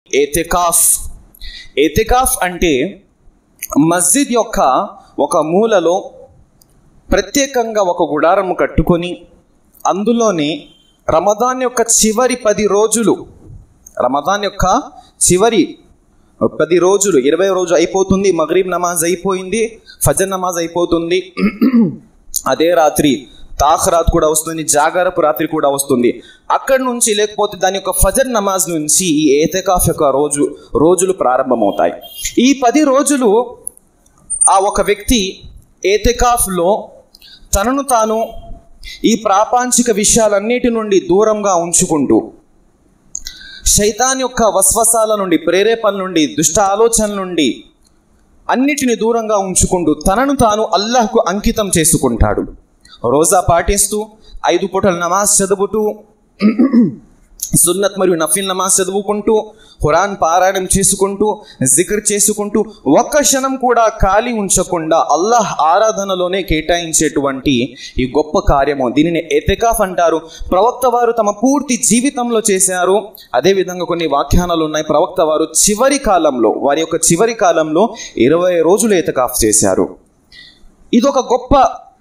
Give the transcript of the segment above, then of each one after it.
ఎతికాఫ్ ఎతికాఫ్ అంటే మస్జిద్ యొక్క ఒక మూలలో ప్రత్యేకంగా ఒక గుడారం కట్టుకొని అందులోనే రమదాన్ యొక్క చివరి పది రోజులు రమదాన్ యొక్క చివరి పది రోజులు ఇరవై రోజు అయిపోతుంది మగరీబ్ నమాజ్ అయిపోయింది ఫజర్ నమాజ్ అయిపోతుంది అదే రాత్రి తాఖరాత్ కూడా వస్తుంది జాగరపు రాత్రి కూడా వస్తుంది అక్కడి నుంచి లేకపోతే దాని యొక్క ఫజర్ నమాజ్ నుంచి ఈ ఏతకాఫ్ యొక్క రోజు రోజులు ప్రారంభమవుతాయి ఈ పది రోజులు ఆ ఒక వ్యక్తి ఏతకాఫ్లో తనను తాను ఈ ప్రాపంచిక విషయాలన్నిటి నుండి దూరంగా ఉంచుకుంటూ శైతాన్ యొక్క వస్వసాల నుండి ప్రేరేపణ నుండి దుష్ట ఆలోచనల నుండి అన్నిటిని దూరంగా ఉంచుకుంటూ తనను తాను అల్లాహ్కు అంకితం చేసుకుంటాడు రోజా పాటిస్తూ ఐదు పూటల నమాజ్ చదువుతూ సున్నత్ మరియు నఫిల్ నమాజ్ చదువుకుంటూ ఖురాన్ పారాయణం చేసుకుంటూ జిక్ర్ చేసుకుంటూ ఒక్క క్షణం కూడా ఖాళీ ఉంచకుండా అల్లాహ్ ఆరాధనలోనే కేటాయించేటువంటి ఈ గొప్ప కార్యము దీనిని ఎతెకాఫ్ అంటారు ప్రవక్త వారు తమ పూర్తి జీవితంలో చేశారు అదేవిధంగా కొన్ని వ్యాఖ్యానాలు ఉన్నాయి ప్రవక్త వారు చివరి కాలంలో వారి యొక్క చివరి కాలంలో ఇరవై రోజులు ఎతకాఫ్ చేశారు ఇదొక గొప్ప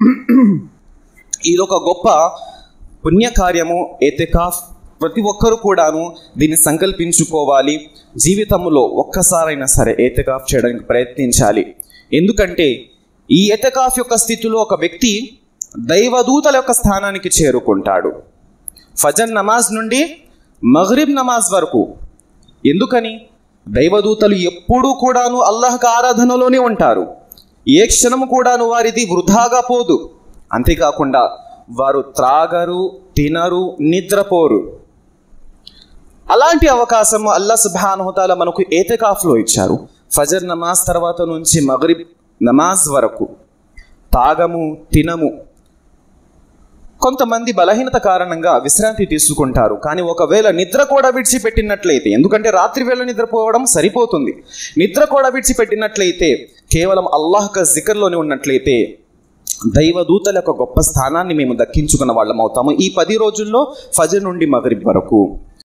ఇదొక గొప్ప పుణ్యకార్యము ఎతెకాఫ్ ప్రతి ఒక్కరు కూడాను దీన్ని సంకల్పించుకోవాలి జీవితంలో ఒక్కసారైనా సరే ఏతకాఫ్ చేయడానికి ప్రయత్నించాలి ఎందుకంటే ఈ ఎతకాఫ్ యొక్క స్థితిలో ఒక వ్యక్తి దైవదూతల యొక్క స్థానానికి చేరుకుంటాడు ఫజన్ నమాజ్ నుండి మగ్రిబ్ నమాజ్ వరకు ఎందుకని దైవదూతలు ఎప్పుడూ కూడాను అల్లాహ్ ఆరాధనలోనే ఉంటారు ఏ క్షణము కూడాను వారిది వృధాగా పోదు అంతేకాకుండా వారు త్రాగరు తినరు నిద్రపోరు అలాంటి అవకాశం అల్లా సుబానుహతాల మనకు ఏతకాఫ్లో ఇచ్చారు ఫజర్ నమాజ్ తర్వాత నుంచి మగరిబ్ నమాజ్ వరకు తాగము తినము కొంతమంది బలహీనత కారణంగా విశ్రాంతి తీసుకుంటారు కానీ ఒకవేళ నిద్ర కూడా విడిచిపెట్టినట్లయితే ఎందుకంటే రాత్రి వేళ నిద్రపోవడం సరిపోతుంది నిద్ర కూడా విడిచిపెట్టినట్లయితే కేవలం అల్లాహ్ జికర్లోనే ఉన్నట్లయితే దైవదూతల యొక్క గొప్ప స్థానాన్ని మేము దక్కించుకున్న వాళ్ళం అవుతాము ఈ పది రోజుల్లో ఫజర్ నుండి మగరిబ్ వరకు